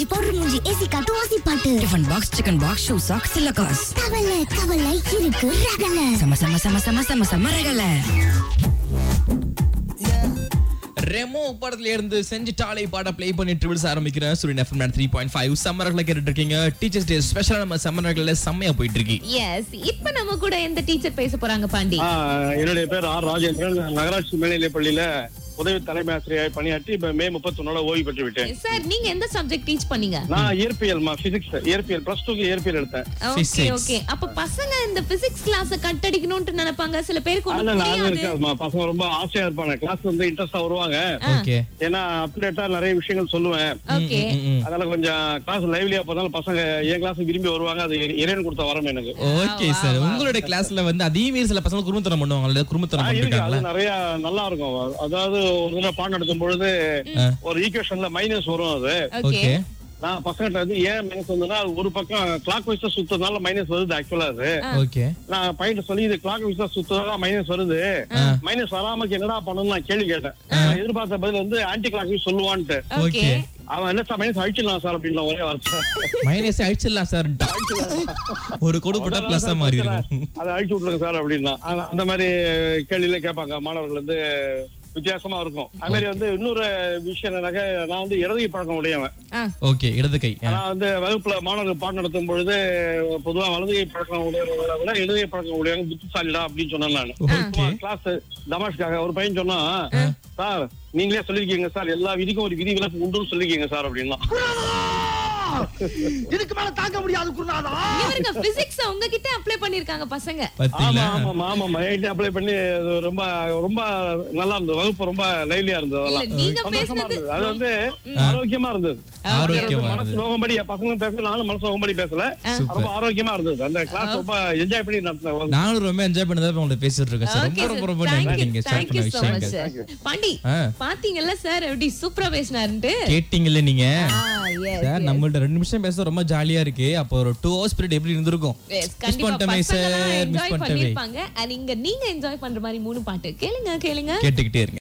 மூஞ்சி பவுடர் மூஞ்சி ஏசி காத்து ஓசி பாட்டு tiffin box chicken box shoe socks இல்ல காஸ் கவலை கவலை இருக்கு ரகல சம சம சம சம சம சம ரகல ரெமோ படத்துல இருந்து செஞ்சுட்டாலே பாட ப்ளே பண்ணி ட்ரிபிள்ஸ் ஆரம்பிக்கிறேன் Suryan FM three point five சம்மர்களை கேட்டுட்டு இருக்கீங்க டீச்சர்ஸ் டே ஸ்பெஷலா நம்ம சம்மர்களில் செம்மையா போயிட்டு இருக்கு எஸ் இப்ப நம்ம கூட எந்த டீச்சர் பேச போறாங்க பாண்டி ஆ, என்னுடைய பேர் ஆர் ராஜேந்திரன் நகராட்சி மேல்நிலைப் பள்ளியில உதவி தலைமை ஆசிரியராக பணியாற்றி இப்ப மே முப்பத்தொன்னோட ஓய்வு பெற்று விட்டேன் சார் நீங்க எந்த சப்ஜெக்ட் டீச் பண்ணீங்க நான் இயற்பியல் பிசிக்ஸ் இயற்பியல் பிளஸ் டூக்கு இயற்பியல் எடுத்தேன் ஓகே Physics. ஓகே அப்ப பசங்க இந்த பிசிக்ஸ் கிளாஸ் கட் அடிக்கணும்னு நினைப்பாங்க சில பேருக்கு அதுல ஒண்ணும் நான் புரியாது இருக்காதுமா பசங்க ரொம்ப ஆசையா இருப்பாங்க கிளாஸ் வந்து இன்ட்ரெஸ்டா வருவாங்க ஓகே ஏன்னா அப்டேட்டா நிறைய விஷயங்கள் சொல்லுவேன் ஓகே அதனால கொஞ்சம் கிளாஸ் லைவ்லியா போனாலும் பசங்க என் கிளாஸ் விரும்பி வருவாங்க அது இறைவன் கொடுத்த வரம் எனக்கு ஓகே சார் உங்களுடைய கிளாஸ்ல வந்து அதே மாரி சில பசங்க குறும்புத்தனம் பண்ணுவாங்கல்ல ஆ, குறும்புத்தனம் இருக்கு பண்ணிருக்காங்களா அது நிறைய நல்லா இருக்கும் அதாவது ஒரு தடவை பாடம் நடத்தும் பொழுது ஒரு ஈக்குவேஷன்ல மைனஸ் வரும் அது ஓகே ஓகே நான் பசங்கிட்ட வந்து ஏன் மைனஸ் வந்ததுன்னா அது ஒரு பக்கம் கிளாக் வைஸா சுத்ததுனால மைனஸ் வருது ஆக்சுவலா அது ஓகே நான் பையன் சொல்லி இது கிளாக் வைஸா சுத்ததால மைனஸ் வருது மைனஸ் வராமக்கு என்னடா பண்ணணும் நான் கேள்வி கேட்டேன் நான் எதிர்பார்த்த பதில் வந்து ஆன்டி கிளாக் வைஸ் சொல்லுவான்ட்டு ஓகே ஓகே அவன் என்ன சார் மைனஸ் அழிச்சிடலாம் சார் அப்படின்னு ஒரே வார்த்தை மைனஸ் அழிச்சிடலாம் சார் ஒரு கொடு போட்டா பிளஸ் மாறி இருக்கும் அதை அழிச்சு விட்டுருங்க சார் அப்படின்னா அந்த- அந்த மாதிரி கேள்வியில கேட்பாங்க மாணவர்கள் வந்து வித்தியாசமா இருக்கும் அது மாதிரி வந்து இன்னொரு விஷயம் என்னன்னாக்க நான் வந்து இடதுகை பழக்கம் உடையவன் ஓகே இடது கை ஆ. நான் வந்து வகுப்புல மாணவர்கள் பாடம் நடத்தும் பொழுது பொதுவா வலதுகை பழக்கம் உடையவர்களை விட இடதுகை பழக்கம் உடையவங்க புத்திசாலிடா அப்படின்னு சொன்னேன் நான் ஓகே கிளாஸ் தமாஷ்காக ஒரு பையன் சொன்னா சார் நீங்களே சொல்லிருக்கீங்க சார் எல்லா விதிக்கும் ஒரு விதி விலக்கு உண்டுன்னு சொல்லிருக்கீங்க சார் அப்படின்னா இதுக்கு மேல தாங்க முடியாது குருநாதா இவருங்க பிசிக்ஸ் உங்ககிட்ட அப்ளை பண்ணிருக்காங்க பசங்க ஆமா பாத்தீங்களா ஆமா ஆமா மைண்ட் அப்ளை பண்ணி அது ரொம்ப ரொம்ப நல்லா இருந்தது வகுப்பு ரொம்ப லைவ்லியா இருந்தது இல்ல அதெல்லாம் நீங்க சந்தோஷமா பேசுனது இருந்தது அது வந்து ஆரோக்கியமா இருந்தது ஆரோக்கியமா மனசு இருந்தது நோகம்படி பசங்க பேசல நானும் மனசு நோகம்படி பேசல சூப்பர். ரொம்ப ஆரோக்கியமா இருந்தது அந்த கிளாஸ் ரொம்ப என்ஜாய் பண்ணி நடத்தின நானும் ரொம்ப என்ஜாய் பண்ணதா உங்கள்ட்ட பேசிட்டு இருக்கேன் சார் ரொம்ப ரொம்ப ரொம்ப நன்றி நீங்க ஷேர் பண்ண விஷயங்கள் பாண்டி ஆ. பாத்தீங்கல்ல சார் எப்படி சூப்பரா பேசினாருன்ட்டு கேட்டீங்கல்ல நீங்க ஆ, yes, சார் yes. நம்மள்ட்ட ரெண்டு நிமிஷம் பேச ரொம்ப ஜாலியா இருக்கு அப்போ ஒரு டூ ஹவர்ஸ் பீரியட் எப்படி இருந்திருக்கும் Yes, மிஸ் கண்டிப்பா பண்ணிட்டோமே பசங்கெல்லாம் சார் மிஸ் enjoy பண்ணிட்டவே பண்ணிருப்பாங்க and இங்க நீங்க என்ஜாய் பண்ற மாதிரி மூணு பாட்டு கேளுங்க கேளுங்க கேட்டுக்கிட்டே இருங்க